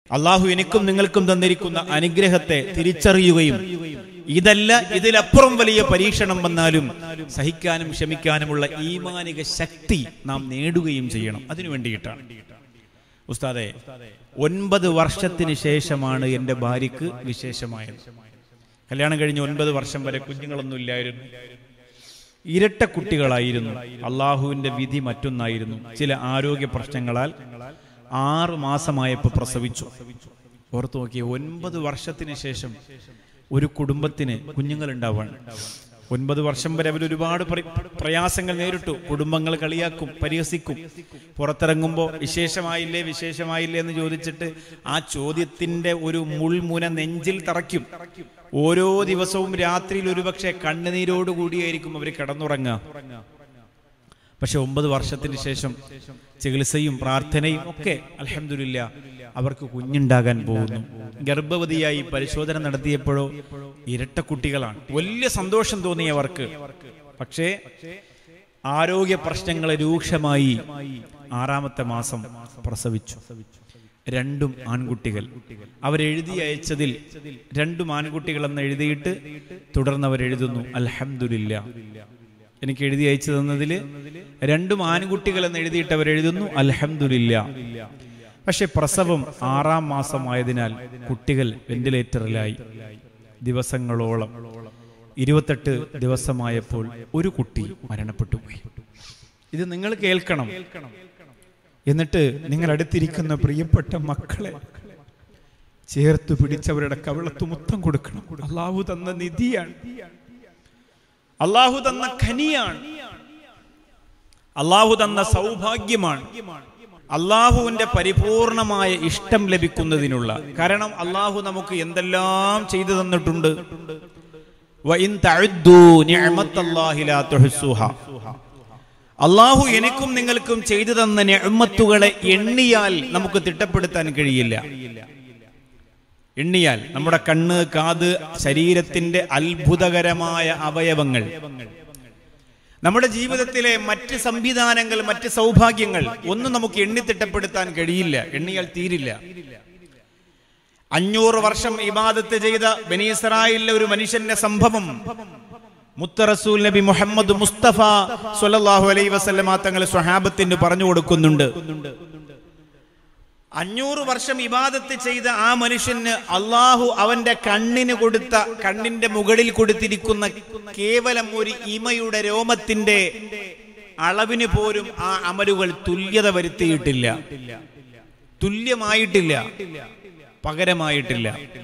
അള്ളാഹു എനിക്കും നിങ്ങൾക്കും തന്നിരിക്കുന്ന അനുഗ്രഹത്തെ തിരിച്ചറിയുകയും ഇതല്ല ഇതിലപ്പുറം വലിയ പരീക്ഷണം വന്നാലും സഹിക്കാനും ക്ഷമിക്കാനുമുള്ള ഈമാനിക ശക്തി നാം നേടുകയും ചെയ്യണം അതിനു വേണ്ടിയിട്ടാണ് ഉസ്താദെ ഒൻപത് വർഷത്തിന് ശേഷമാണ് എൻ്റെ ഭാര്യക്ക് വിശേഷമായത് കല്യാണം കഴിഞ്ഞ് ഒൻപത് വർഷം വരെ കുഞ്ഞുങ്ങളൊന്നും ഇല്ലായിരുന്നു ഇരട്ട കുട്ടികളായിരുന്നു അള്ളാഹുവിന്റെ വിധി മറ്റൊന്നായിരുന്നു ചില ആരോഗ്യ പ്രശ്നങ്ങളാൽ ആറ് മാസമായപ്പോൾ പ്രസവിച്ചു ഓർത്തു നോക്കിയേ ഒൻപത് വർഷത്തിന് ശേഷം ഒരു കുടുംബത്തിന് കുഞ്ഞുങ്ങൾ ഉണ്ടാവാണ് ഒൻപത് വർഷം വരെ അവർ ഒരുപാട് പ്ര- പ്രയാസങ്ങൾ നേരിട്ടു കുടുംബങ്ങൾ കളിയാക്കും പരിഹസിക്കും പുറത്തിറങ്ങുമ്പോൾ വിശേഷമായില്ലേ വിശേഷമായില്ലേ എന്ന് ചോദിച്ചിട്ട് ആ ചോദ്യത്തിന്റെ ഒരു മുൾമുന നെഞ്ചിൽ തറയ്ക്കും ഓരോ ദിവസവും രാത്രിയിൽ ഒരുപക്ഷെ കണ്ണുനീരോട് കൂടിയായിരിക്കും അവർ കിടന്നുറങ്ങുക പക്ഷെ ഒമ്പത് വർഷത്തിന് ശേഷം ചികിത്സയും പ്രാർത്ഥനയും ഒക്കെ അലഹമില്ല അവർക്ക് കുഞ്ഞുണ്ടാകാൻ പോകുന്നു ഗർഭവതിയായി പരിശോധന നടത്തിയപ്പോഴോ ഇരട്ട കുട്ടികളാണ് വലിയ സന്തോഷം തോന്നി അവർക്ക് പക്ഷേ ആരോഗ്യ പ്രശ്നങ്ങൾ രൂക്ഷമായി ആറാമത്തെ മാസം പ്രസവിച്ചു രണ്ടും ആൺകുട്ടികൾ അവരെഴുതി അയച്ചതിൽ രണ്ടും ആൺകുട്ടികൾ എന്ന് എഴുതിയിട്ട് തുടർന്ന് അവരെഴുതുന്നു അൽഹംദുലില്ല എനിക്ക് എഴുതി അയച്ചു തന്നതിൽ രണ്ടും ആൺകുട്ടികൾ എന്ന് എഴുതിയിട്ട് അവർ എഴുതുന്നു അൽഹംദുലില്ല പക്ഷെ പ്രസവം ആറാം മാസമായതിനാൽ കുട്ടികൾ വെന്റിലേറ്ററിലായി ദിവസങ്ങളോളം ഇരുപത്തെട്ട് ദിവസമായപ്പോൾ ഒരു കുട്ടി മരണപ്പെട്ടു പോയി ഇത് നിങ്ങൾ കേൾക്കണം എന്നിട്ട് നിങ്ങൾ അടുത്തിരിക്കുന്ന പ്രിയപ്പെട്ട മക്കളെ ചേർത്ത് പിടിച്ചവരുടെ കവിളത്ത് മുത്തം കൊടുക്കണം അള്ളാഹു തന്ന നിധിയാണ് അള്ളാഹു തന്ന ഖനിയാണ് അള്ളാഹു തന്ന സൗഭാഗ്യമാണ് അള്ളാഹുവിന്റെ പരിപൂർണമായ ഇഷ്ടം ലഭിക്കുന്നതിനുള്ള കാരണം അള്ളാഹു നമുക്ക് എന്തെല്ലാം ചെയ്തു തന്നിട്ടുണ്ട് വഇൻ തഅദ്ദൂ നിഅമത്തല്ലാഹി ലാ തുഹ്സുഹ. അള്ളാഹു എനിക്കും നിങ്ങൾക്കും ചെയ്തു തന്ന നിഅമത്തുകളെ എണ്ണിയാൽ നമുക്ക് തിട്ടപ്പെടുത്താൻ കഴിയില്ല എണ്ണിയാൽ നമ്മുടെ കണ്ണ് കാത് ശരീരത്തിന്റെ അത്ഭുതകരമായ അവയവങ്ങൾ നമ്മുടെ ജീവിതത്തിലെ മറ്റ് സംവിധാനങ്ങൾ മറ്റ് സൗഭാഗ്യങ്ങൾ ഒന്നും നമുക്ക് എണ്ണിത്തിട്ടപ്പെടുത്താൻ കഴിയില്ല എണ്ണിയാൽ തീരില്ല അഞ്ഞൂറ് വർഷം ഇബാദത്ത് ചെയ്ത ബനീസറായിലെ ഒരു മനുഷ്യന്റെ സംഭവം മുത്ത റസൂൽ നബി മുഹമ്മദ് മുസ്തഫ സ്വല്ലല്ലാഹു അലൈഹി വസല്ലമ തങ്ങൾ സ്വഹാബത്തിന് പറഞ്ഞു കൊടുക്കുന്നുണ്ട് അഞ്ഞൂറ് വർഷം ഇബാദത്ത് ചെയ്ത ആ മനുഷ്യന് അള്ളാഹു അവന്റെ കണ്ണിന് കൊടുത്ത കണ്ണിന്റെ മുകളിൽ കൊടുത്തിരിക്കുന്ന കേവലം ഒരു ഇമയുടെ രോമത്തിന്റെ അളവിന് പോലും ആ അമലുകൾ തുല്യത വരുത്തിയിട്ടില്ല തുല്യമായിട്ടില്ല പകരമായിട്ടില്ല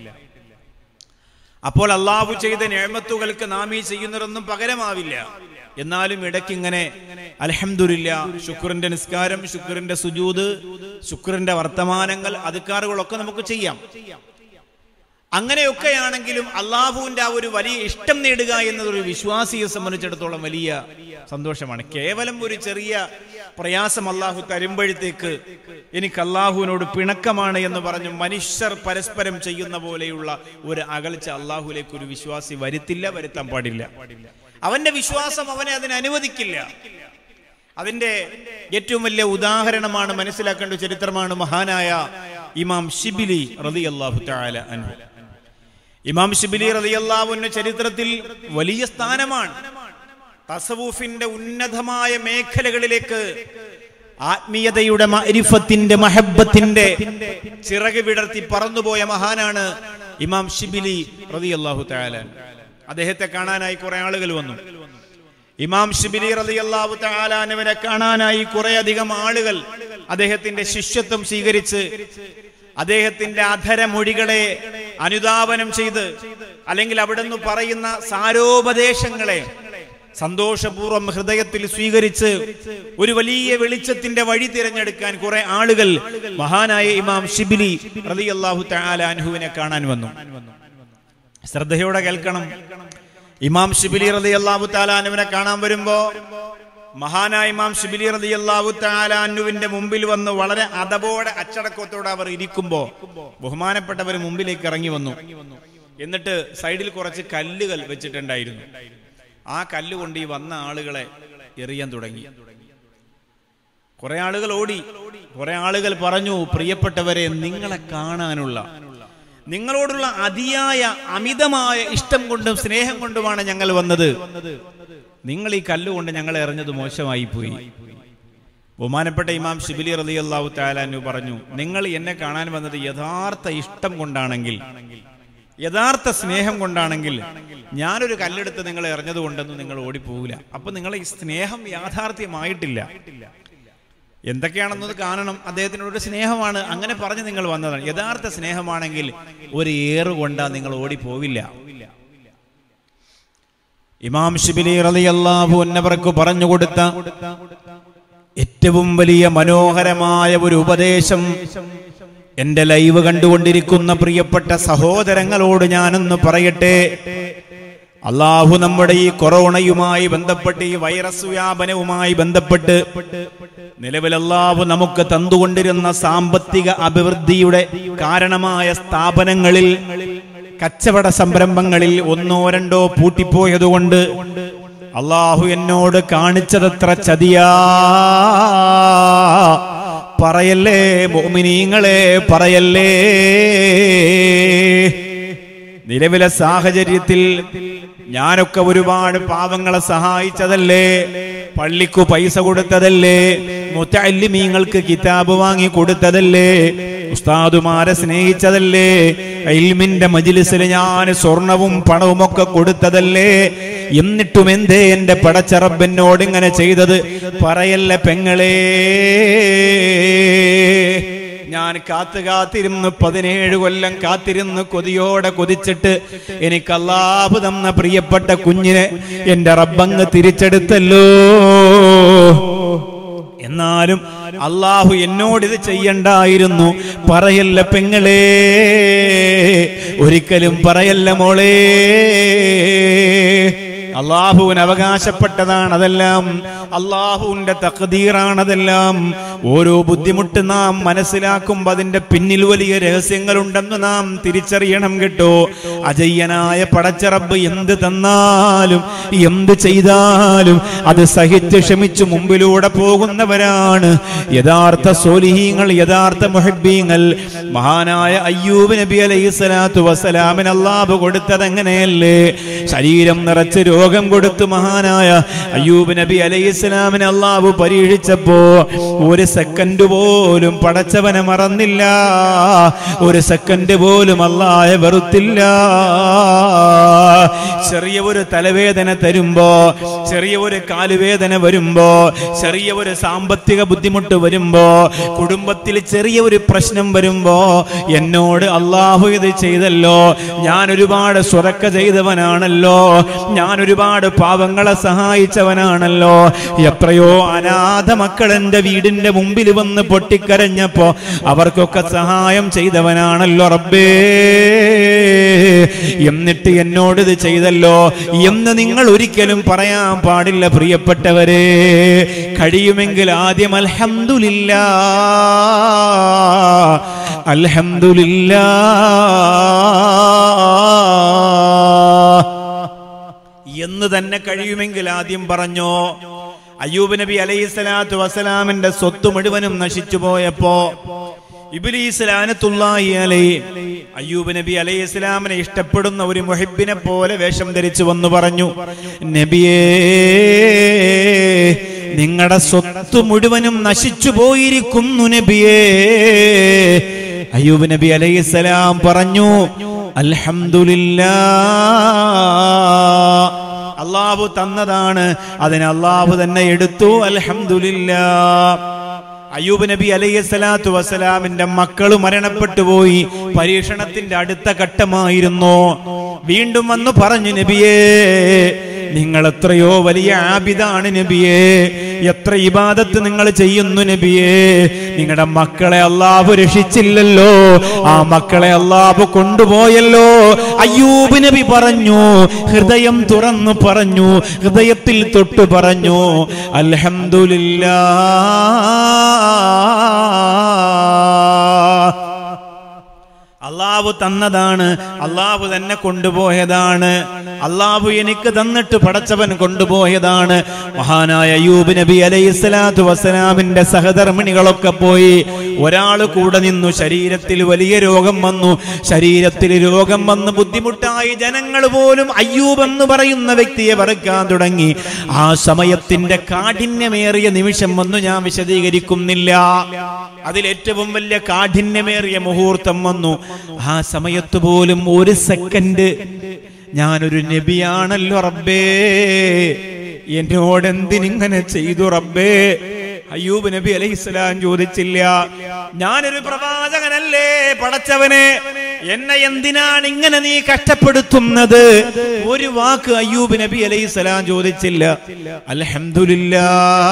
അപ്പോൾ അള്ളാഹു ചെയ്ത നേമത്തുകൾക്ക് നാം ഈ ചെയ്യുന്നതൊന്നും പകരമാവില്ല എന്നാലും ഇടയ്ക്ക് ഇങ്ങനെ അലഹമില്ല ശുക്രന്റെ നിസ്കാരം ശുക്രന്റെ സുജൂത് ശുക്രന്റെ വർത്തമാനങ്ങൾ അധികാറുകളൊക്കെ നമുക്ക് ചെയ്യാം അങ്ങനെയൊക്കെയാണെങ്കിലും അള്ളാഹുവിന്റെ ആ ഒരു വലിയ ഇഷ്ടം നേടുക എന്നതൊരു വിശ്വാസിയെ സംബന്ധിച്ചിടത്തോളം വലിയ സന്തോഷമാണ് കേവലം ഒരു ചെറിയ പ്രയാസം അള്ളാഹു തരുമ്പോഴത്തേക്ക് എനിക്ക് അള്ളാഹുവിനോട് പിണക്കമാണ് എന്ന് പറഞ്ഞു മനുഷ്യർ പരസ്പരം ചെയ്യുന്ന പോലെയുള്ള ഒരു അകൽച്ച അള്ളാഹുലേക്ക് ഒരു വിശ്വാസി വരുത്തില്ല വരുത്താൻ പാടില്ല അവന്റെ വിശ്വാസം അവനെ അതിന് അനുവദിക്കില്ല അതിന്റെ ഏറ്റവും വലിയ ഉദാഹരണമാണ് മനസ്സിലാക്കേണ്ട ചരിത്രമാണ് മഹാനായ ഇമാം ഷിബിലി റതി അള്ളാഹു താല അനു ഇമാം ഷിബിലി റതി അള്ളാഹുവിന്റെ ചരിത്രത്തിൽ വലിയ സ്ഥാനമാണ് തസവൂഫിന്റെ ഉന്നതമായ മേഖലകളിലേക്ക് ആത്മീയതയുടെ മരിഫത്തിന്റെ മഹബത്തിന്റെ ചിറക് വിടർത്തി പറന്നുപോയ മഹാനാണ് ഇമാം ഷിബിലി റതി അള്ളാഹു താലാൻ അദ്ദേഹത്തെ കാണാനായി കുറെ ആളുകൾ വന്നു ഇമാം ഷിബിലി റതി അള്ളാഹു താലാനുവിനെ കാണാനായി കുറെ അധികം ആളുകൾ അദ്ദേഹത്തിന്റെ ശിഷ്യത്വം സ്വീകരിച്ച് അദ്ദേഹത്തിന്റെ അധരമൊഴികളെ അനുധാവനം ചെയ്ത് അല്ലെങ്കിൽ അവിടുന്ന് പറയുന്ന സാരോപദേശങ്ങളെ സന്തോഷപൂർവ്വം ഹൃദയത്തിൽ സ്വീകരിച്ച് ഒരു വലിയ വെളിച്ചത്തിന്റെ വഴി തിരഞ്ഞെടുക്കാൻ കുറെ ആളുകൾ മഹാനായ ഇമാം ഷിബിലി റളിയല്ലാഹു തആല അൻഹുവിനെ കാണാൻ വന്നു ശ്രദ്ധയോടെ കേൾക്കണം ഇമാം ഷിബിലി റളിയല്ലാഹു തആല അൻഹുവിനെ കാണാൻ വരുമ്പോ മഹാനായ ഇമാം ഷിബിലി റളിയല്ലാഹു തആല അൻഹുവിന്റെ മുമ്പിൽ വന്ന് വളരെ അതപോടെ അച്ചടക്കത്തോടെ അവർ ഇരിക്കുമ്പോ ബഹുമാനപ്പെട്ടവർ മുമ്പിലേക്ക് ഇറങ്ങി വന്നു എന്നിട്ട് സൈഡിൽ കുറച്ച് കല്ലുകൾ വെച്ചിട്ടുണ്ടായിരുന്നു ആ കല്ല് കൊണ്ട് ഈ വന്ന ആളുകളെ എറിയാൻ തുടങ്ങി കുറെ ആളുകൾ ഓടി കുറെ ആളുകൾ പറഞ്ഞു പ്രിയപ്പെട്ടവരെ നിങ്ങളെ കാണാനുള്ള നിങ്ങളോടുള്ള അതിയായ അമിതമായ ഇഷ്ടം കൊണ്ടും സ്നേഹം കൊണ്ടുമാണ് ഞങ്ങൾ വന്നത് നിങ്ങൾ ഈ കല്ലുകൊണ്ട് ഞങ്ങൾ എറിഞ്ഞത് മോശമായി പോയി ബഹുമാനപ്പെട്ട ഇമാം ഷിബിലി റലി അള്ളാഹു താലാനു പറഞ്ഞു നിങ്ങൾ എന്നെ കാണാൻ വന്നത് യഥാർത്ഥ ഇഷ്ടം കൊണ്ടാണെങ്കിൽ യഥാർത്ഥ സ്നേഹം കൊണ്ടാണെങ്കിൽ ഞാനൊരു കല്ലെടുത്ത് നിങ്ങൾ എറിഞ്ഞത് കൊണ്ടൊന്നും നിങ്ങൾ ഓടിപ്പോകില്ല അപ്പൊ നിങ്ങളെ ഈ സ്നേഹം യാഥാർത്ഥ്യമായിട്ടില്ല എന്തൊക്കെയാണെന്നത് കാണണം അദ്ദേഹത്തിനോട് സ്നേഹമാണ് അങ്ങനെ പറഞ്ഞ് നിങ്ങൾ വന്നതാണ് യഥാർത്ഥ സ്നേഹമാണെങ്കിൽ ഒരു ഏറ് കൊണ്ടാ നിങ്ങൾ ഓടിപ്പോവില്ല ഇമാം ഷിബിലി റളിയല്ലാഹു അന്നവർക്ക് പറഞ്ഞു കൊടുത്ത ഏറ്റവും വലിയ മനോഹരമായ ഒരു ഉപദേശം എന്റെ ലൈവ് കണ്ടുകൊണ്ടിരിക്കുന്ന പ്രിയപ്പെട്ട സഹോദരങ്ങളോട് ഞാനൊന്ന് പറയട്ടെ അള്ളാഹു നമ്മുടെ ഈ കൊറോണയുമായി ബന്ധപ്പെട്ട് ഈ വൈറസ് വ്യാപനവുമായി ബന്ധപ്പെട്ട് നിലവിൽ അള്ളാഹു നമുക്ക് തന്നുകൊണ്ടിരുന്ന സാമ്പത്തിക അഭിവൃദ്ധിയുടെ കാരണമായ സ്ഥാപനങ്ങളിൽ കച്ചവട സംരംഭങ്ങളിൽ ഒന്നോ രണ്ടോ പൂട്ടിപ്പോയതുകൊണ്ട് അള്ളാഹു എന്നോട് കാണിച്ചതത്ര ചതിയാ പറയല്ലേ മോമിനീങ്ങളെ പറയല്ലേ നിലവിലെ സാഹചര്യത്തിൽ ഞാനൊക്കെ ഒരുപാട് പാവങ്ങളെ സഹായിച്ചതല്ലേ പള്ളിക്കു പൈസ കൊടുത്തതല്ലേ മുത്തല്ലിമീങ്ങൾക്ക് കിതാബ് വാങ്ങി കൊടുത്തതല്ലേ ഉസ്താദുമാരെ സ്നേഹിച്ചതല്ലേ ഇൽമിന്റെ മജിലിസിൽ ഞാൻ സ്വർണവും പണവും ഒക്കെ കൊടുത്തതല്ലേ എന്നിട്ടും എന്തേ എന്റെ പടച്ചറബെന്നോട് ഇങ്ങനെ ചെയ്തത് പറയല്ല പെങ്ങളേ ഞാൻ കാത്തു കാത്തിരുന്ന് പതിനേഴ് കൊല്ലം കാത്തിരുന്ന് കൊതിയോടെ കൊതിച്ചിട്ട് എനിക്ക് അല്ലാഹു തന്ന പ്രിയപ്പെട്ട കുഞ്ഞിനെ എന്റെ റബ്ബങ്ങ് തിരിച്ചെടുത്തല്ലോ എന്നാലും അള്ളാഹു എന്നോട് ഇത് ചെയ്യണ്ടായിരുന്നു പറയല്ല പെങ്ങളെ ഒരിക്കലും പറയല്ല മോളേ അള്ളാഹുവിന് അവകാശപ്പെട്ടതാണ് അതെല്ലാം അള്ളാഹുവിന്റെ തഖദീറാണതെല്ലാം ഓരോ ബുദ്ധിമുട്ട് നാം മനസ്സിലാക്കുമ്പോൾ അതിന്റെ പിന്നിൽ വലിയ രഹസ്യങ്ങളുണ്ടെന്ന് നാം തിരിച്ചറിയണം കേട്ടോ അജയ്യനായ പടച്ചറബ് എന്ത് തന്നാലും എന്ത് ചെയ്താലും അത് സഹിച്ച് ക്ഷമിച്ചു മുമ്പിലൂടെ പോകുന്നവരാണ് യഥാർത്ഥ സോലിഹീങ്ങൾ യഥാർത്ഥ മുഹബീങ്ങൾ മഹാനായ അയ്യൂബ് നബി അലൈഹി സ്വലാത്തു വസ്സലാമിന് അള്ളാഹു കൊടുത്തത് എങ്ങനെയല്ലേ ശരീരം നിറച്ച് രോഗം കൊടുത്തു മഹാനായ അയ്യൂബ് നബി അലൈഹി സ്വലാമിന് അള്ളാഹു പരീക്ഷിച്ചപ്പോ ഒരു സെക്കൻഡ് പോലും പടച്ചവനെ മറന്നില്ല ഒരു സെക്കൻഡ് പോലും അള്ളാഹെ വെറുത്തില്ല ചെറിയ ഒരു തലവേദന തരുമ്പോ ചെറിയ ഒരു കാലുവേദന വരുമ്പോ ചെറിയ ഒരു സാമ്പത്തിക ബുദ്ധിമുട്ട് വരുമ്പോ കുടുംബത്തിൽ ചെറിയ ഒരു പ്രശ്നം വരുമ്പോ എന്നോട് അള്ളാഹു ഇത് ചെയ്തല്ലോ ഞാൻ ഒരുപാട് സുറക്ക ചെയ്തവനാണല്ലോ ഞാൻ ഒരുപാട് പാവങ്ങളെ സഹായിച്ചവനാണല്ലോ എത്രയോ അനാഥ മക്കൾ എന്റെ വീടിന്റെ മുമ്പിൽ വന്ന് പൊട്ടിക്കരഞ്ഞപ്പോ അവർക്കൊക്കെ സഹായം ചെയ്തവനാണല്ലോ റബ്ബേ എന്നിട്ട് എന്നോട് ഇത് ചെയ്തല്ലോ എന്ന് നിങ്ങൾ ഒരിക്കലും പറയാൻ പാടില്ല പ്രിയപ്പെട്ടവരെ കഴിയുമെങ്കിൽ ആദ്യം അൽഹംദുലില്ല അൽഹംദുലില്ല എന്ന് തന്നെ കഴിയുമെങ്കിൽ ആദ്യം പറഞ്ഞോ അയ്യൂബ് നബി അലൈഹി സ്വലാത്തു വസ്സലാമിന്റെ സ്വത്ത് മുഴുവനും നശിച്ചു പോയപ്പോ ഇബ്ലീസ് ലാനത്തുല്ലാഹി അലൈഹി അയ്യൂബ് നബി അലൈഹി ഇസ്ലാമിനെ ഇഷ്ടപ്പെടുന്ന ഒരു മുഹിബിനെ പോലെ വേഷം ധരിച്ചു വന്നു പറഞ്ഞു നബിയേ നിങ്ങളുടെ സ്വത്ത് മുഴുവനും നശിച്ചു പോയിരിക്കുന്നു നബിയേ അയ്യൂബ് നബി അലൈഹി സ്വലാം പറഞ്ഞു അൽഹംദുലില്ലാ അള്ളാഹു തന്നതാണ് അതിന് അള്ളാഹു തന്നെ എടുത്തു അൽഹംദുലില്ലാ അയ്യൂബ് നബി അലൈഹി സ്വലാത്തു വസ്സലാമിന്റെ മക്കൾ മരണപ്പെട്ടു പോയി പരീക്ഷണത്തിന്റെ അടുത്ത ഘട്ടമായിരുന്നു വീണ്ടും വന്നു പറഞ്ഞു നബിയേ നിങ്ങൾ എത്രയോ വലിയ ആബിദാണ് നബിയേ എത്ര ഇബാദത്ത് നിങ്ങൾ ചെയ്യുന്നു നബിയേ നിങ്ങളുടെ മക്കളെ അള്ളാഹു രക്ഷിച്ചില്ലല്ലോ ആ മക്കളെ അള്ളാഹു കൊണ്ടുപോയല്ലോ അയ്യൂബ് നബി പറഞ്ഞു ഹൃദയം തുറന്നു പറഞ്ഞു ഹൃദയത്തിൽ തൊട്ടു പറഞ്ഞു അൽഹംദുലില്ലാ അള്ളാഹു തന്നതാണ് അള്ളാഹു തന്നെ കൊണ്ടുപോയതാണ് അള്ളാഹു എനിക്ക് തന്നിട്ട് പടച്ചവൻ കൊണ്ടുപോയതാണ് മഹാനായ അയ്യൂബ് നബി അലൈഹി സ്വലാത്തു വസ്സലാമിന്റെ സഹധർമ്മിണികളൊക്കെ പോയി ഒരാൾ കൂടെ നിന്നു ശരീരത്തിൽ വലിയ രോഗം വന്നു ശരീരത്തിൽ രോഗം വന്ന് ബുദ്ധിമുട്ടായി ജനങ്ങൾ പോലും അയ്യൂബ് എന്ന് പറയുന്ന വ്യക്തിയെ വെറുക്കാൻ തുടങ്ങി ആ സമയത്തിന്റെ കാഠിന്യമേറിയ നിമിഷം വന്നു ഞാൻ വിശദീകരിക്കുന്നില്ല അതിലേറ്റവും വലിയ കാഠിന്യമേറിയ മുഹൂർത്തം വന്നു ആ സമയത്ത് പോലും ഒരു സെക്കൻഡ് ഞാനൊരു നബിയാണല്ലോ റബ്ബേ എന്നോട് എന്തിനിങ്ങനെ ചെയ്തു റബ്ബേ അയ്യൂബ് നബി അലൈഹിസ്സലാം ചോദിച്ചില്ല ഞാനൊരു പ്രവാചകനല്ലേ പടച്ചവനെ എന്നെ എന്തിനാണ് ഇങ്ങനെ നീ കഷ്ടപ്പെടുത്തുന്നത് ഒരു വാക്ക് അയ്യൂബ് നബി അലൈഹിസ്സലാം ചോദിച്ചില്ല അൽഹംദുലില്ലാ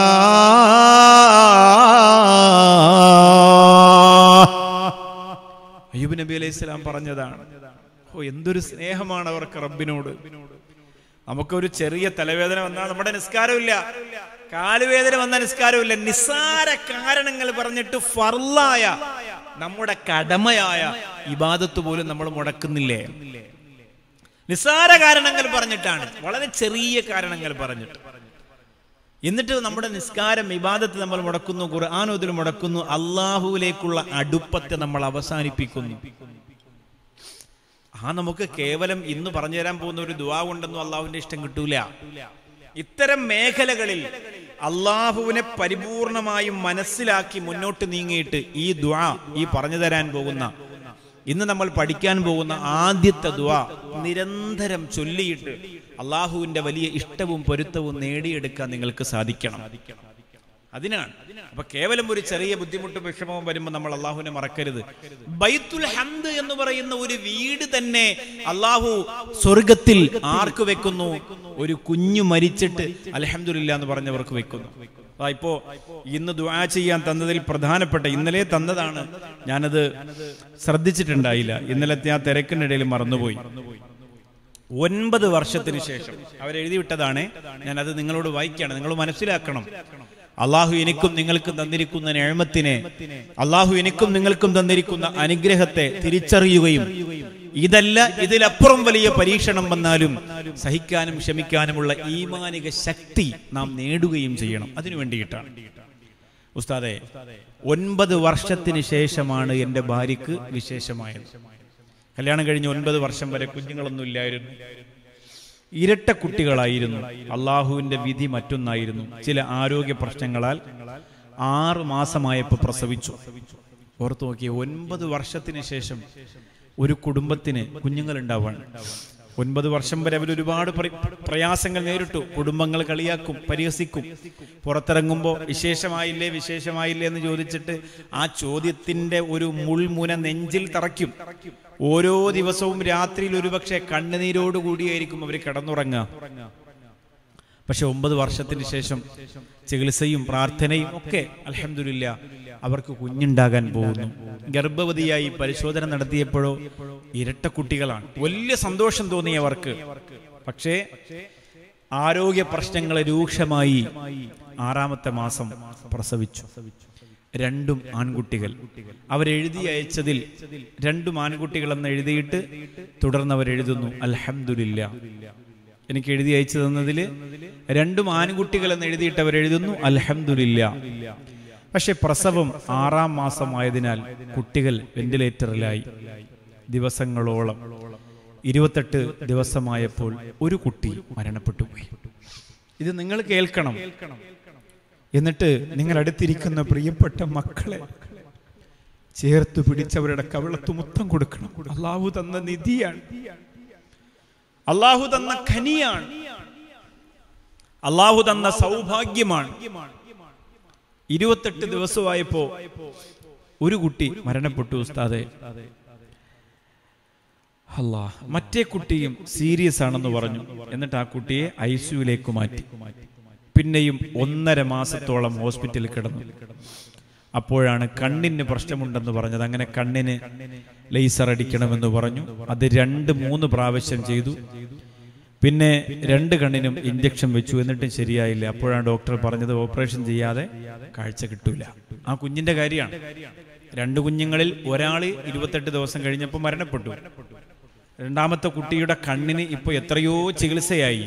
അയ്യൂബ് നബി അലൈഹി സ്വലാം പറഞ്ഞതാണ് ഓ എന്തൊരു സ്നേഹമാണ് അവർക്ക് റബ്ബിനോട് നമുക്കൊരു ചെറിയ തലവേദന വന്നാൽ നമ്മുടെ നിസ്കാരമില്ല കാലുവേദന വന്ന നിസ്കാരമില്ല നിസ്സാര കാരണങ്ങൾ പറഞ്ഞിട്ട് ഫർലായ നമ്മുടെ കടമയായ ഇബാദത്ത് പോലും നമ്മൾ മുടക്കുന്നില്ലേ നിസ്സാര കാരണങ്ങൾ പറഞ്ഞിട്ടാണ് വളരെ ചെറിയ കാരണങ്ങൾ പറഞ്ഞിട്ട് എന്നിട്ട് നമ്മുടെ നിസ്കാരം ഇബാദത്ത് നമ്മൾ മുടക്കുന്നു ഖുർആാനോദിൽ മുടക്കുന്നു അള്ളാഹുവിലേക്കുള്ള അടുപ്പത്തെ നമ്മൾ അവസാനിപ്പിക്കുന്നു ആ നമുക്ക് കേവലം ഇന്ന് പറഞ്ഞു തരാൻ പോകുന്ന ഒരു ദുവാ കൊണ്ടൊന്നും അള്ളാഹുവിന്റെ ഇഷ്ടം കിട്ടൂല ഇത്തരം മേഖലകളിൽ അള്ളാഹുവിനെ പരിപൂർണമായും മനസ്സിലാക്കി മുന്നോട്ട് നീങ്ങിയിട്ട് ഈ ദ്വാ ഈ പറഞ്ഞു തരാൻ പോകുന്ന ഇന്ന് നമ്മൾ പഠിക്കാൻ പോകുന്ന ആദ്യത്തെ ദ്വാ നിരന്തരം ചൊല്ലിയിട്ട് അള്ളാഹുവിന്റെ വലിയ ഇഷ്ടവും പൊരുത്തവും നേടിയെടുക്കാൻ നിങ്ങൾക്ക് സാധിക്കണം അതിനാണ് അപ്പൊ കേവലം ഒരു ചെറിയ ബുദ്ധിമുട്ടും വിഷമവും വരുമ്പോൾ നമ്മൾ അള്ളാഹുവിനെ മറക്കരുത് ബൈത്തുൽ ഹംദ് എന്ന് പറയുന്ന ഒരു വീട് തന്നെ അള്ളാഹു സ്വർഗത്തിൽ ആർക്ക് വെക്കുന്നു ഒരു കുഞ്ഞു മരിച്ചിട്ട് അലഹമില്ല എന്ന് പറഞ്ഞവർക്ക് വെക്കുന്നു ആ ഇപ്പോ ഇന്ന് ദുആ ചെയ്യാൻ തന്നതിൽ പ്രധാനപ്പെട്ട ഇന്നലെ തന്നതാണ് ഞാനത് ശ്രദ്ധിച്ചിട്ടുണ്ടായില്ല ഇന്നലത്തെ ആ തിരക്കിനിടയിൽ മറന്നുപോയി ഒൻപത് വർഷത്തിന് ശേഷം അവരെഴുതി വിട്ടതാണ് ഞാൻ അത് നിങ്ങളോട് വായിക്കുകയാണ് നിങ്ങൾ മനസ്സിലാക്കണം അള്ളാഹു എനിക്കും നിങ്ങൾക്കും തന്നിരിക്കുന്ന നേമത്തിനെ അള്ളാഹു എനിക്കും നിങ്ങൾക്കും തന്നിരിക്കുന്ന അനുഗ്രഹത്തെ തിരിച്ചറിയുകയും ഇതല്ല ഇതിലപ്പുറം വലിയ പരീക്ഷണം വന്നാലും സഹിക്കാനും ക്ഷമിക്കാനുമുള്ള ഈമാനിക ശക്തി നാം നേടുകയും ചെയ്യണം അതിനു വേണ്ടിയിട്ടാണ് ഉസ്താദെ ഒൻപത് വർഷത്തിന് ശേഷമാണ് എൻ്റെ ഭാര്യക്ക് വിശേഷമായത് കല്യാണം കഴിഞ്ഞ് ഒൻപത് വർഷം വരെ കുഞ്ഞുങ്ങളൊന്നും ഇല്ലായിരുന്നു ഇരട്ട കുട്ടികളായിരുന്നു അള്ളാഹുവിന്റെ വിധി മറ്റൊന്നായിരുന്നു ചില ആരോഗ്യ പ്രശ്നങ്ങളാൽ ആറ് മാസമായപ്പോൾ പ്രസവിച്ചു ഓർത്തു നോക്കിയ ഒൻപത് വർഷത്തിന് ശേഷം ഒരു കുടുംബത്തിന് കുഞ്ഞുങ്ങൾ ഉണ്ടാവാണ് ഒൻപത് വർഷം വരെ അവർ ഒരുപാട് പ്ര- പ്രയാസങ്ങൾ നേരിട്ടു കുടുംബങ്ങൾ കളിയാക്കും പരിഹസിക്കും പുറത്തിറങ്ങുമ്പോൾ വിശേഷമായില്ലേ വിശേഷമായില്ലേ എന്ന് ചോദിച്ചിട്ട് ആ ചോദ്യത്തിന്റെ ഒരു മുൾമുന നെഞ്ചിൽ തറയ്ക്കും ഓരോ ദിവസവും രാത്രിയിൽ ഒരുപക്ഷെ കണ്ണുനീരോട് കൂടിയായിരിക്കും അവർ കിടന്നുറങ്ങുക പക്ഷെ ഒമ്പത് വർഷത്തിന് ശേഷം ചികിത്സയും പ്രാർത്ഥനയും ഒക്കെ അലഹമില്ല അവർക്ക് കുഞ്ഞുണ്ടാകാൻ പോകുന്നു ഗർഭവതിയായി പരിശോധന നടത്തിയപ്പോഴോ ഇരട്ട കുട്ടികളാണ് വലിയ സന്തോഷം തോന്നി അവർക്ക് പക്ഷേ ആരോഗ്യ പ്രശ്നങ്ങൾ രൂക്ഷമായി ആറാമത്തെ മാസം പ്രസവിച്ചു രണ്ടും ആൺകുട്ടികൾ അവരെഴുതി അയച്ചതിൽ രണ്ടും ആൺകുട്ടികളെന്ന് എഴുതിയിട്ട് തുടർന്ന് അവരെഴുതുന്നു അൽഹംദുലില്ല എനിക്ക് എഴുതി അയച്ചു തന്നതിൽ രണ്ടും ആൺകുട്ടികൾ എന്ന് എഴുതിയിട്ട് അവരെഴുതുന്നു അൽഹംദുലില്ല പക്ഷെ പ്രസവം ആറാം മാസമായതിനാൽ കുട്ടികൾ വെന്റിലേറ്ററിലായി ദിവസങ്ങളോളം ഇരുപത്തെട്ട് ദിവസമായപ്പോൾ ഒരു കുട്ടി മരണപ്പെട്ടു പോയി ഇത് നിങ്ങൾ കേൾക്കണം എന്നിട്ട് നിങ്ങൾ അടുത്തിരിക്കുന്ന പ്രിയപ്പെട്ട മക്കളെ ചേർത്ത് പിടിച്ചവരുടെ കവിളത്ത് മുത്തം കൊടുക്കണം അള്ളാഹു തന്ന നിധിയാണ് അള്ളാഹു തന്ന ഖനിയാണ് അള്ളാഹു തന്ന സൗഭാഗ്യമാണ് ഇരുപത്തെട്ട് ദിവസമായപ്പോ ഒരു കുട്ടി മരണപ്പെട്ടു ഉസ്താദെ അല്ലാ മറ്റേ കുട്ടിയും സീരിയസ് ആണെന്ന് പറഞ്ഞു എന്നിട്ട് ആ കുട്ടിയെ ഐ സിയുലേക്ക് മാറ്റി പിന്നെയും ഒന്നര മാസത്തോളം ഹോസ്പിറ്റലിൽ കിടന്നു അപ്പോഴാണ് കണ്ണിന് പ്രശ്നമുണ്ടെന്ന് പറഞ്ഞത് അങ്ങനെ കണ്ണിന് ലേസർ അടിക്കണമെന്ന് പറഞ്ഞു അത് രണ്ട് മൂന്ന് പ്രാവശ്യം ചെയ്തു പിന്നെ രണ്ട് കണ്ണിനും ഇഞ്ചക്ഷൻ വെച്ചു എന്നിട്ടും ശരിയായില്ല അപ്പോഴാണ് ഡോക്ടർ പറഞ്ഞത് ഓപ്പറേഷൻ ചെയ്യാതെ കാഴ്ച കിട്ടൂല ആ കുഞ്ഞിന്റെ കാര്യമാണ് രണ്ട് കുഞ്ഞുങ്ങളിൽ ഒരാള് ഇരുപത്തെട്ട് ദിവസം കഴിഞ്ഞപ്പോൾ മരണപ്പെട്ടു രണ്ടാമത്തെ കുട്ടിയുടെ കണ്ണിന് ഇപ്പൊ എത്രയോ ചികിത്സയായി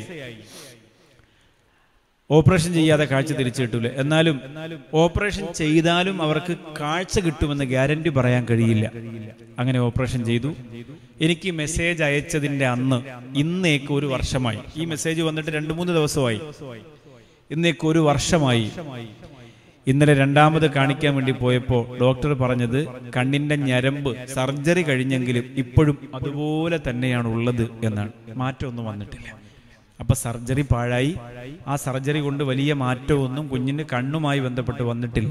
ഓപ്പറേഷൻ ചെയ്യാതെ കാഴ്ച തിരിച്ചു കിട്ടൂല എന്നാലും ഓപ്പറേഷൻ ചെയ്താലും അവർക്ക് കാഴ്ച കിട്ടുമെന്ന് ഗ്യാരണ്ടി പറയാൻ കഴിയില്ല അങ്ങനെ ഓപ്പറേഷൻ ചെയ്തു എനിക്ക് മെസ്സേജ് അയച്ചതിന്റെ അന്ന് ഇന്നേക്ക് ഒരു വർഷമായി ഈ മെസ്സേജ് വന്നിട്ട് രണ്ട് മൂന്ന് ദിവസമായി ഇന്നേക്ക് ഒരു വർഷമായി ഇന്നലെ രണ്ടാമത് കാണിക്കാൻ വേണ്ടി പോയപ്പോൾ ഡോക്ടർ പറഞ്ഞത് കണ്ണിന്റെ ഞരമ്പ് സർജറി കഴിഞ്ഞെങ്കിലും ഇപ്പോഴും അതുപോലെ തന്നെയാണ് ഉള്ളത് എന്നാണ് മാറ്റമൊന്നും വന്നിട്ടില്ല അപ്പൊ സർജറി പാഴായി ആ സർജറി കൊണ്ട് വലിയ മാറ്റമൊന്നും കുഞ്ഞിന് കണ്ണുമായി ബന്ധപ്പെട്ട് വന്നിട്ടില്ല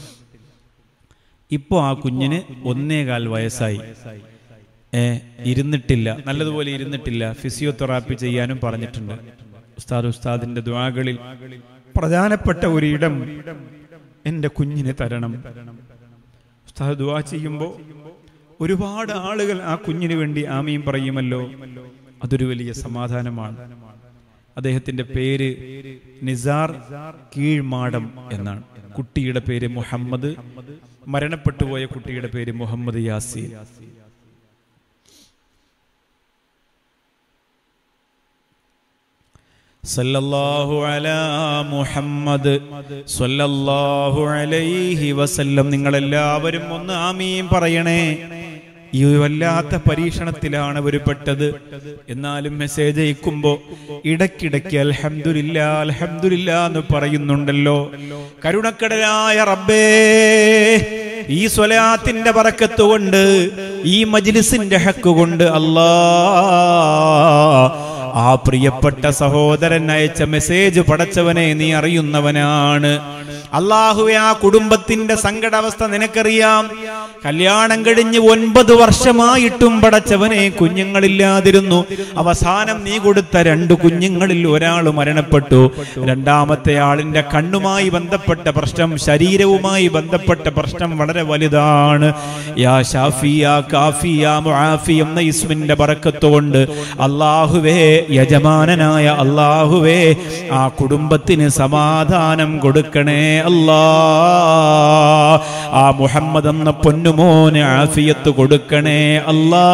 ഇപ്പോ ആ കുഞ്ഞിന് ഒന്നേകാൽ വയസ്സായി ഏ ഇരുന്നിട്ടില്ല നല്ലതുപോലെ ഇരുന്നിട്ടില്ല ഫിസിയോതെറാപ്പി ചെയ്യാനും പറഞ്ഞിട്ടുണ്ട് ഉസ്താദ് ഉസ്താദിന്റെ ദ്വാകളിൽ പ്രധാനപ്പെട്ട ഒരു ഇടം എന്റെ കുഞ്ഞിന് തരണം ഉസ്താദ് ദുവാ ചെയ്യുമ്പോൾ ഒരുപാട് ആളുകൾ ആ കുഞ്ഞിന് വേണ്ടി ആമയും പറയുമല്ലോ അതൊരു വലിയ സമാധാനമാണ് അദ്ദേഹത്തിന്റെ പേര് നിസാർ കീഴ്മാടം എന്നാണ് കുട്ടിയുടെ പേര് മുഹമ്മദ് മരണപ്പെട്ടുപോയ കുട്ടിയുടെ പേര് മുഹമ്മദ് യാസീൻ സല്ലല്ലാഹു അലാ മുഹമ്മദ് സല്ലല്ലാഹു അലൈഹി വസല്ലം നിങ്ങളെല്ലാവരും ഒന്ന് ആമീൻ പറയണേ ഈ വല്ലാത്ത പരീക്ഷണത്തിലാണ് അവർ പെട്ടത് എന്നാലും മെസ്സേജ് അയക്കുമ്പോ ഇടയ്ക്കിടയ്ക്ക് അൽഹംദുലില്ല അൽഹംദുലില്ല എന്ന് പറയുന്നുണ്ടല്ലോ കരുണക്കടലായ റബ്ബേ ഈ സ്വലാത്തിന്റെ പറക്കത്ത് കൊണ്ട് ഈ മജ്ലിസിന്റെ ഹക്ക് കൊണ്ട് അല്ലാ ആ പ്രിയപ്പെട്ട സഹോദരൻ അയച്ച മെസ്സേജ് പടച്ചവനെ നീ അറിയുന്നവനാണ് അള്ളാഹുവെ ആ കുടുംബത്തിന്റെ സങ്കടാവസ്ഥ നിനക്കറിയാം കല്യാണം കഴിഞ്ഞ് ഒൻപത് വർഷമായിട്ടും പടച്ചവനെ കുഞ്ഞുങ്ങളില്ലാതിരുന്നു അവസാനം നീ കൊടുത്ത രണ്ട് കുഞ്ഞുങ്ങളിൽ ഒരാൾ മരണപ്പെട്ടു രണ്ടാമത്തെ ആളിന്റെ കണ്ണുമായി ബന്ധപ്പെട്ട പ്രശ്നം ശരീരവുമായി ബന്ധപ്പെട്ട പ്രശ്നം വളരെ വലുതാണ് യാ ഷാഫി യാ കാഫി യാ മുആഫി എന്ന ഇസ്മിന്റെ ബറക്കത്തുകൊണ്ട് അള്ളാഹുവേ യജമാനനായ അള്ളാഹുവേ ആ കുടുംബത്തിന് സമാധാനം കൊടുക്കണേ അല്ലാ ആ മുഹമ്മദ് എന്ന പൊന്നുമോന് ആഫിയത്ത് കൊടുക്കണേ അല്ലാ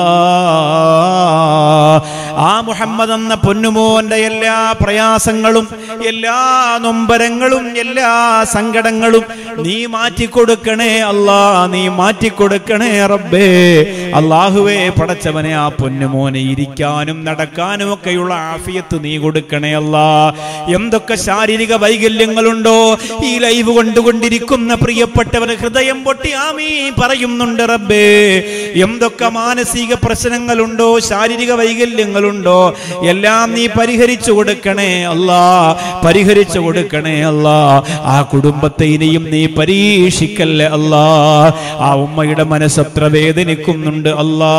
ആ മുഹമ്മദ് എന്ന പൊന്നുമോന്റെ എല്ലാ പ്രയാസങ്ങളും എല്ലാ നൊമ്പരങ്ങളും എല്ലാ സങ്കടങ്ങളും നീ മാറ്റിക്കൊടുക്കണേ അല്ലാ നീ മാറ്റിക്കൊടുക്കണേ റബ്ബേ അള്ളാഹുവേ പടച്ചവനെ ആ പൊന്നുമോനെ ഇരിക്കാനും നടക്കാനും ഒക്കെയുള്ള ആഫിയത്ത് നീ കൊടുക്കണേ അല്ലാ എന്തൊക്കെ ശാരീരിക വൈകല്യങ്ങളുണ്ടോ ഈ ലൈവ് കൊണ്ടുകൊണ്ടിരിക്കുന്ന പ്രിയപ്പെട്ടവർ ഹൃദയം പൊട്ടി ആമീ പറയുന്നുണ്ട് റബ്ബേ എന്തൊക്കെ മാനസിക പ്രശ്നങ്ങളുണ്ടോ ശാരീരിക വൈകല്യങ്ങളുണ്ടോ എല്ലാം നീ പരിഹരിച്ചു കൊടുക്കണേ അല്ലാ പരിഹരിച്ചു കൊടുക്കണേ അല്ലാ ആ കുടുംബത്തെ ഇനിയും നീ പരീക്ഷിക്കല്ലേ അല്ലാ ആ ഉമ്മയുടെ മനസ്സത്ര വേദനിക്കുന്നുണ്ട് അല്ലാ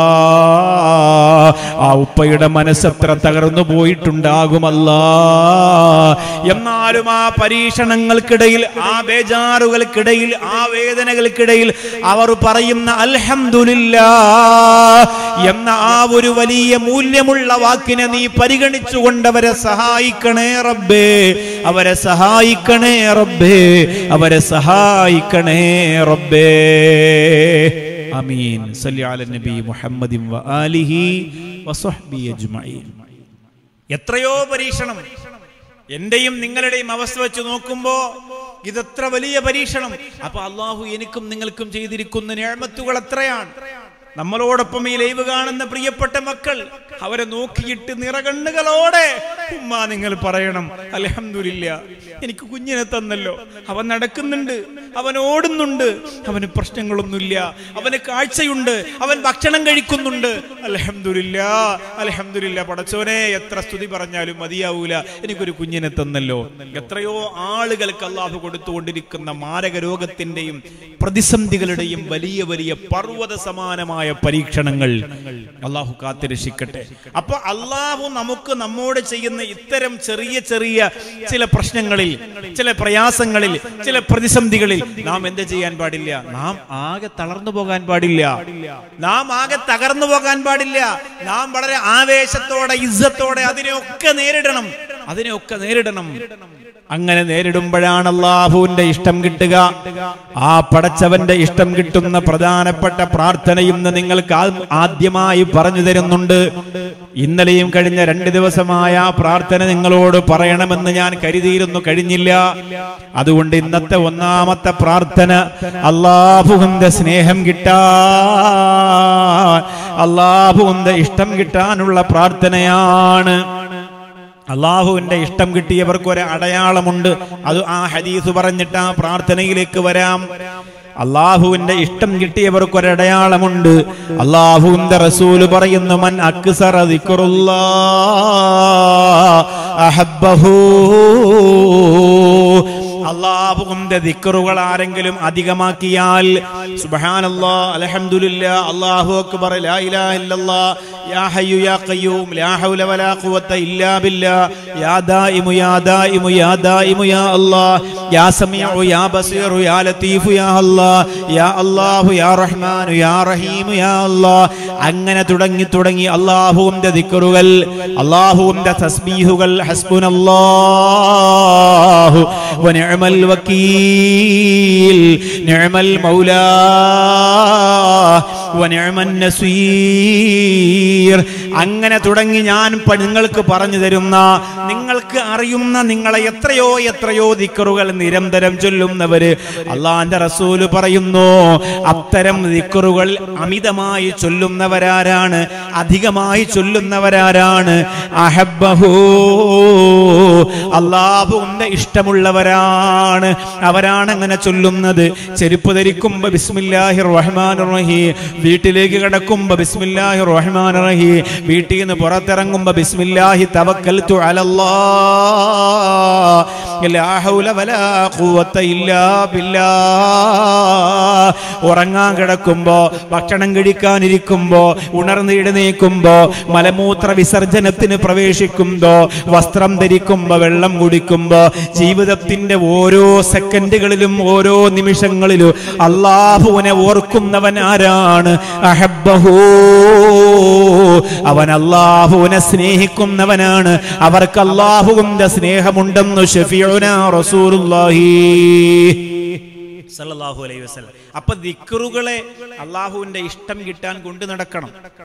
ആ ഉപ്പയുടെ മനസ്സത്ര തകർന്നു പോയിട്ടുണ്ടാകുമല്ലാ എന്നാലും ആ പരീക്ഷണങ്ങൾക്കിടയിൽ ആ ബേജാറുകൾക്കിടയിൽ ആ വേദനകൾക്കിടയിൽ അവർ പറയുന്ന അൽഹംദുലില്ലാ എന്ന ആ ഒരു വലിയ മൂല്യമുള്ള വാക്കിനെ നീ പരിഗണിച്ചുകൊണ്ട് അവരെ സഹായിക്കണേ റബ്ബേ അവരെ സഹായിക്കണേ റബ്ബേ അവരെ സഹായിക്കണേ റബ്ബേ അമീൻ സല്ലി അല നബി മുഹമ്മദിൻ വ ആലിഹി വസ്വഹ്ബി അജ്മഈൻ എത്രയോ പരീക്ഷണം എന്റെയും നിങ്ങളുടെയും അവസ്ഥ വെച്ച് നോക്കുമ്പോ ഇതെത്ര വലിയ പരീക്ഷണം അപ്പൊ അള്ളാഹു എനിക്കും നിങ്ങൾക്കും ചെയ്തിരിക്കുന്ന നേഴ്മത്തുകൾ എത്രയാണ് നമ്മളോടൊപ്പം ഈ ലൈവ് കാണുന്ന പ്രിയപ്പെട്ട മക്കൾ അവരെ നോക്കിയിട്ട് നിറകണ്ണുകളോടെ ഉമ്മ നിങ്ങൾ പറയണം അലഹമില്ല എനിക്ക് കുഞ്ഞിനെ തന്നല്ലോ അവൻ നടക്കുന്നുണ്ട് അവൻ ഓടുന്നുണ്ട് അവന് പ്രശ്നങ്ങളൊന്നുമില്ല അവന് കാഴ്ചയുണ്ട് അവൻ ഭക്ഷണം കഴിക്കുന്നുണ്ട് അലഹമില്ല അലഹമില്ല പടച്ചോനെ എത്ര സ്തുതി പറഞ്ഞാലും മതിയാവൂല എനിക്കൊരു കുഞ്ഞിനെ തന്നല്ലോ എത്രയോ ആളുകൾക്ക് അള്ളാഹു കൊടുത്തുകൊണ്ടിരിക്കുന്ന മാരക രോഗത്തിന്റെയും പ്രതിസന്ധികളുടെയും വലിയ വലിയ പർവ്വത സമാനമായ പരീക്ഷണങ്ങൾ അള്ളാഹു കാത്തിരക്ഷിക്കട്ടെ അപ്പൊ അള്ളാഹു നമുക്ക് നമ്മോട് ചെയ്യുന്ന ഇത്തരം ചെറിയ ചെറിയ ചില പ്രശ്നങ്ങളിൽ ചില പ്രയാസങ്ങളിൽ ചില പ്രതിസന്ധികളിൽ നാം എന്ത് ചെയ്യാൻ പാടില്ല നാം ആകെ തളർന്നു പോകാൻ പാടില്ല നാം ആകെ തകർന്നു പോകാൻ പാടില്ല നാം വളരെ ആവേശത്തോടെ ഇസ്സത്തോടെ അതിനെയൊക്കെ നേരിടണം അതിനെയൊക്കെ നേരിടണം അങ്ങനെ നേരിടുമ്പോഴാണ് അള്ളാഹുവിന്റെ ഇഷ്ടം കിട്ടുക ആ പടച്ചവന്റെ ഇഷ്ടം കിട്ടുന്ന പ്രധാനപ്പെട്ട പ്രാർത്ഥനയും ഇന്ന് നിങ്ങൾക്ക് ആ- ആദ്യമായി പറഞ്ഞു തരുന്നുണ്ട് ഇന്നലെയും കഴിഞ്ഞ രണ്ട് ദിവസമായ ആ പ്രാർത്ഥന നിങ്ങളോട് പറയണമെന്ന് ഞാൻ കരുതിയിരുന്നു കഴിഞ്ഞില്ല അതുകൊണ്ട് ഇന്നത്തെ ഒന്നാമത്തെ പ്രാർത്ഥന അള്ളാഹുവിന്റെ സ്നേഹം കിട്ടാൻ അള്ളാഹുവിന്റെ ഇഷ്ടം കിട്ടാനുള്ള പ്രാർത്ഥനയാണ് അള്ളാഹുവിന്റെ ഇഷ്ടം കിട്ടിയവർക്ക് ഒരു അടയാളമുണ്ട് അത് ആ ഹദീസ് പറഞ്ഞിട്ട് ആ പ്രാർത്ഥനയിലേക്ക് വരാം അള്ളാഹുവിന്റെ ഇഷ്ടം കിട്ടിയവർക്ക് ഒരു അടയാളമുണ്ട് അള്ളാഹുവിന്റെ റസൂല് പറയുന്നു മൻ അക്സറ ദിക്റുല്ലാ അഹബ്ബഹു അള്ളാഹുവിന്റെ ദിക്കറുകൾ ആരെങ്കിലും അധികമാക്കിയാൽ സുബ്ഹാനല്ലാ അൽഹംദുലില്ലാ അല്ലാഹു അക്ബർ ലാ ഇലാഹ ഇല്ലല്ലാ യാ ഹയ്യു യാ ഖയ്യൂം ലാ ഹൗല വലാ ഖുവത ഇല്ലാ ബില്ലാ യാ ദായിമു യാ ദായിമു യാ ദായിമു യാ അല്ലാഹ് യാ സമീഉ യാ ബസീറു യാ ലത്തീഫു യാ അല്ലാഹ് യാ അല്ലാഹു യാ റഹ്മാനു യാ റഹീമു യാ അല്ലാഹ് അങ്ങനെ തുടങ്ങി തുടങ്ങി അള്ളാഹുവിന്റെ ദിക്കറുകൾ അള്ളാഹുവിന്റെ തസ്ബീഹുകൾ ഹസ്ബുനല്ലാഹു വനിഅമൽ വക്കീൽ നിഅമൽ മൗലാ വനിഅമൻ നസീർ അങ്ങനെ തുടങ്ങി ഞാൻ പ- നിങ്ങൾക്ക് പറഞ്ഞു തരുന്ന നിങ്ങൾക്ക് അറിയുന്ന നിങ്ങളെ എത്രയോ എത്രയോ ദിക്കറുകൾ നിരന്തരം ചൊല്ലുന്നവര് അള്ളാന്റെ റസൂല് പറയുന്നു അത്തരം ദിക്കറുകൾ അമിതമായി ചൊല്ലുന്നവരാരാണ് അധികമായി ചൊല്ലുന്നവരാരാണ് അഹബ്ബഹു അള്ളാഹുവിന്റെ ഇഷ്ടമുള്ളവരാണ് അവരാണ് അങ്ങനെ ചൊല്ലുന്നത് ചെരുപ്പ് ധരിക്കുമ്പോ ബിസ്മില്ലാഹി റഹ്മാൻ റഹീം വീട്ടിലേക്ക് കിടക്കുമ്പോ ബിസ്മില്ലാഹി റഹ്മാൻ റഹീം വീട്ടിൽ നിന്ന് പുറത്തിറങ്ങുമ്പോ ബിസ്മില്ലാഹി തവക്കൽതു അലല്ലാഹ് ലാ ഹൗല വലാ ഖുവത ഇല്ലാ ബില്ലാഹ് ഉറങ്ങാൻ കിടക്കുമ്പോ ഭക്ഷണം കഴിക്കാനിരിക്കുമ്പോ ഉണർന്ന് എഴുന്നേക്കുമ്പോ മലമൂത്ര വിസർജനത്തിന് പ്രവേശിക്കുമ്പോ വസ്ത്രം ധരിക്കുമ്പോ വെള്ളം കുടിക്കുമ്പോ ജീവിതത്തിന്റെ ഓരോ സെക്കൻഡുകളിലും ഓരോ നിമിഷങ്ങളിലും അള്ളാഹുവിനെ ഓർക്കുന്നവൻ ആരാണ് അഹബ്ബഹൂ അവൻ അള്ളാഹുവിനെ സ്നേഹിക്കുന്നവനാണ് അവർക്ക് അള്ളാഹുവിന്റെ സ്നേഹമുണ്ടെന്ന് ഷഫീഉന റസൂലുള്ളാഹി സല്ലല്ലാഹു അലൈഹി വസല്ലം അപ്പൊ ദിക്റുകളെ അള്ളാഹുവിന്റെ ഇഷ്ടം കിട്ടാൻ കൊണ്ടു നടക്കണം